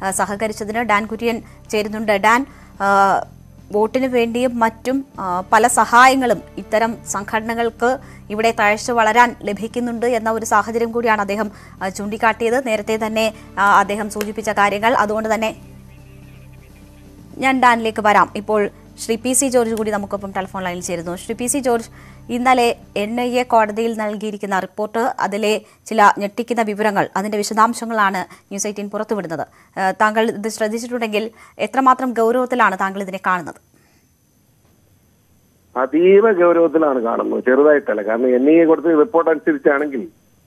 ആ, സഹകരിച്ചതിന് ഡാൻ കുര്യൻ ചേരുന്നുണ്ട് ഡാൻ ആ, വോട്ടിന് വേണ്ടിയും മറ്റും ആ, പല സഹായങ്ങളും ഇത്തരം സംഘടനകൾക്ക് ഇവിടെ തഴച്ചു വളരാൻ ലഭിക്കുന്നുണ്ട് എന്ന ഒരു സാഹചര്യം കൂടിയാണ് അദ്ദേഹം ആ, ചൂണ്ടിക്കാട്ടിയത് നേരത്തെ തന്നെ ആ, അദ്ദേഹം സൂചിപ്പിച്ച കാര്യങ്ങൾ അതുകൊണ്ട് തന്നെ ഞാൻ ഡാനിലേക്ക് വരാം ഇപ്പോൾ ശ്രീ പി സി ജോർജ് കൂടി നമുക്കൊപ്പം ടെലിഫോൺ ലൈനിൽ ചേരുന്നു ശ്രീ പി സി ജോർജ് ഇന്നലെ എൻ ഐ എ കോടതിയിൽ നൽകിയിരിക്കുന്ന റിപ്പോർട്ട് അതിലെ ചില ഞെട്ടിക്കുന്ന വിവരങ്ങൾ അതിന്റെ വിശദാംശങ്ങളാണ് ന്യൂസ് എയ്റ്റീൻ പുറത്തുവിടുന്നത് ഏഹ് താങ്കൾ ഇത് ശ്രദ്ധിച്ചിട്ടുണ്ടെങ്കിൽ എത്രമാത്രം ഗൗരവത്തിലാണ് താങ്കൾ ഇതിനെ കാണുന്നത് അതീവ ഗൗരവത്തിലാണ് കാണുന്നത് ചെറുതായിട്ടല്ല കാരണം എൻ ഐ എ കൊടുത്ത റിപ്പോർട്ട് അനുസരിച്ചാണെങ്കിൽ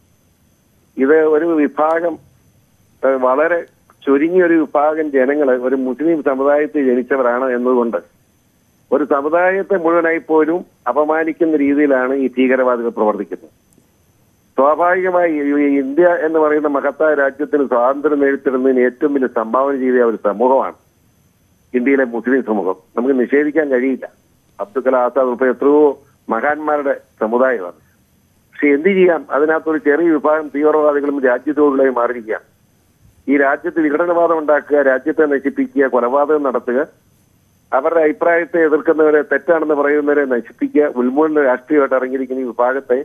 ഇത് ഒരു വിഭാഗം ഏഹ്, വളരെ ചുരുങ്ങിയ ഒരു വിഭാഗം ജനങ്ങൾ ഒരു മുസ്ലിം സമുദായത്തിൽ ജനിച്ചവരാണ് എന്നതുകൊണ്ട് ഒരു സമുദായത്തെ മുഴുവനായി പോലും അപമാനിക്കുന്ന രീതിയിലാണ് ഈ ഭീകരവാദികൾ പ്രവർത്തിക്കുന്നത് സ്വാഭാവികമായി ഈ ഇന്ത്യ എന്ന് പറയുന്ന മഹത്തായ രാജ്യത്തിന് സ്വാതന്ത്ര്യം നേടിത്തരുന്നതിന് ഏറ്റവും വലിയ സംഭാവന ചെയ്ത ഒരു സമൂഹമാണ് ഇന്ത്യയിലെ മുസ്ലിം സമൂഹം നമുക്ക് നിഷേധിക്കാൻ കഴിയില്ല അബ്ദുൽ കലാം ആസാദ് ഉൾപ്പെടെ എത്രയോ മഹാന്മാരുടെ സമുദായമാണ് പക്ഷെ എന്ത് ചെയ്യാം അതിനകത്തൊരു ചെറിയ വിഭാഗം തീവ്രവാദികളും രാജ്യത്തോടുള്ളതായി മാറിയിരിക്കുക ഈ രാജ്യത്ത് വിഘടനവാദം ഉണ്ടാക്കുക രാജ്യത്തെ നശിപ്പിക്കുക കൊലപാതകം നടത്തുക അവരുടെ അഭിപ്രായത്തെ എതിർക്കുന്നവരെ തെറ്റാണെന്ന് പറയുന്നവരെ നശിപ്പിക്കുക ഉന്മൂലന രാഷ്ട്രീയമായിട്ട് ഇറങ്ങിയിരിക്കുന്ന ഈ വിഭാഗത്തെ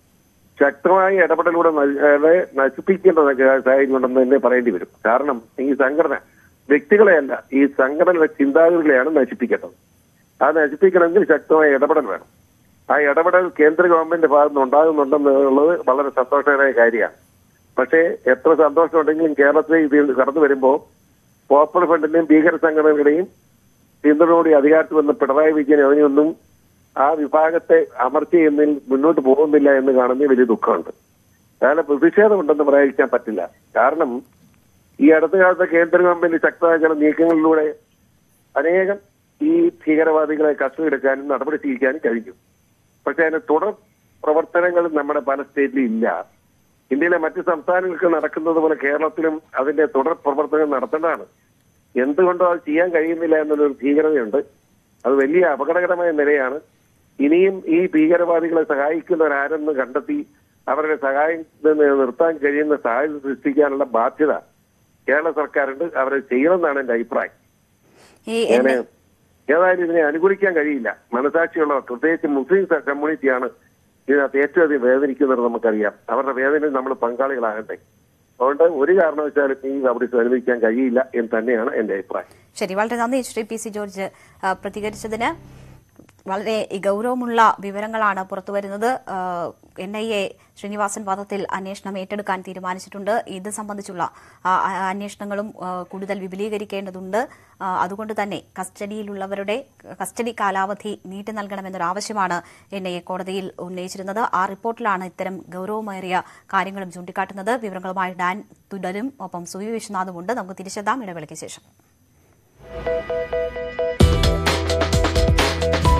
ശക്തമായ ഇടപെടലൂടെ ന- ഏറെ നശിപ്പിക്കേണ്ട സാഹചര്യം ഉണ്ടെന്ന് തന്നെ പറയേണ്ടി വരും കാരണം ഈ സംഘടന വ്യക്തികളെയല്ല ഈ സംഘടനയുടെ ചിന്താഗതികളെയാണ് നശിപ്പിക്കേണ്ടത് ആ നശിപ്പിക്കണമെങ്കിൽ ശക്തമായ ഇടപെടൽ വേണം ആ ഇടപെടൽ കേന്ദ്ര ഗവൺമെന്റ് ഭാഗത്ത് നിന്ന് ഉണ്ടാകുന്നുണ്ടെന്നുള്ളത് വളരെ സന്തോഷകരമായ കാര്യമാണ് പക്ഷേ എത്ര സന്തോഷമുണ്ടെങ്കിലും കേരളത്തിലേക്ക് ഇത് കടന്നു വരുമ്പോൾ പോപ്പുലർ ഫ്രണ്ടിന്റെയും ഭീകര സംഘടനകളുടെയും പിന്തുണയോടെ അധികാരത്തിൽ വന്ന പിണറായി വിജയൻ അതിനൊന്നും ആ വിഭാഗത്തെ അമർച്ച ചെയ്യുന്നതിൽ മുന്നോട്ട് പോകുന്നില്ല എന്ന് കാണുന്നതിൽ വലിയ ദുഃഖമുണ്ട് കാരണം പ്രതിഷേധമുണ്ടെന്ന് പറയാതിരിക്കാൻ പറ്റില്ല കാരണം ഈ അടുത്ത കാലത്തെ കേന്ദ്ര ഗവൺമെന്റ് ശക്തമായ ചില നീക്കങ്ങളിലൂടെ അനേകം ഈ ഭീകരവാദികളെ കസ്റ്റഡിയെടുക്കാനും നടപടി സ്വീകരിക്കാനും കഴിഞ്ഞു പക്ഷെ അതിന്റെ തുടർ പ്രവർത്തനങ്ങൾ നമ്മുടെ പല സ്റ്റേറ്റിലും ഇല്ല ഇന്ത്യയിലെ മറ്റ് സംസ്ഥാനങ്ങൾക്ക് നടക്കുന്നത് പോലെ കേരളത്തിലും അതിന്റെ തുടർ പ്രവർത്തനം നടത്തേണ്ടതാണ് എന്തുകൊണ്ടോ അത് ചെയ്യാൻ കഴിയുന്നില്ല എന്നുള്ളൊരു ഭീകരതയുണ്ട് അത് വലിയ അപകടകരമായ നിലയാണ് ഇനിയും ഈ ഭീകരവാദികളെ സഹായിക്കുന്നവരാരെന്ന് കണ്ടെത്തി അവരുടെ സഹായം നിർത്താൻ കഴിയുന്ന സാഹചര്യം സൃഷ്ടിക്കാനുള്ള ബാധ്യത കേരള സർക്കാരുണ്ട് അവരെ ചെയ്യണമെന്നാണ് എന്റെ അഭിപ്രായം ഈ ഞാന് ഏതായാലും ഇതിനെ അനുകൂലിക്കാൻ കഴിയില്ല മനസാക്ഷിയുള്ളവർ പ്രത്യേകിച്ച് മുസ്ലിം സ- കമ്മ്യൂണിറ്റിയാണ് ഇതിനകത്ത് ഏറ്റവും അധികം വേദനിക്കുന്നത് നമുക്കറിയാം അവരുടെ വേദനയിൽ നമ്മൾ പങ്കാളികളാകട്ടെ അതുകൊണ്ട് ഒരു കാരണവശാലും ഈ നടപടി അനുവദിക്കാൻ കഴിയില്ല എന്ന് തന്നെയാണ് എന്റെ അഭിപ്രായം ശരി വളരെ നന്ദി ശ്രീ പി സി ജോർജ് ആ, പ്രതികരിച്ചതിന് വളരെ ഗൗരവമുള്ള വിവരങ്ങളാണ് പുറത്തുവരുന്നത് എൻ ഐ എ ശ്രീനിവാസൻ വധത്തിൽ അന്വേഷണം ഏറ്റെടുക്കാൻ തീരുമാനിച്ചിട്ടുണ്ട് ഇത് സംബന്ധിച്ചുള്ള ആ, ആ, അന്വേഷണങ്ങളും ആ, കൂടുതൽ വിപുലീകരിക്കേണ്ടതുണ്ട് ആ, അതുകൊണ്ട് തന്നെ കസ്റ്റഡിയിലുള്ളവരുടെ കസ്റ്റഡി കാലാവധി നീട്ടി നൽകണമെന്നൊരു ആവശ്യമാണ് എൻ ഐ എ കോടതിയിൽ ഉന്നയിച്ചിരുന്നത് ആ റിപ്പോർട്ടിലാണ് ഇത്തരം ഗൗരവമേറിയ കാര്യങ്ങളും ചൂണ്ടിക്കാട്ടുന്നത് വിവരങ്ങളുമായി ഡാൻ തുടരും ഒപ്പം സുവി വിശ്വനാഥുമുണ്ട് നമുക്ക് തിരിച്ചെത്താം ഇടവേളയ്ക്ക് ശേഷം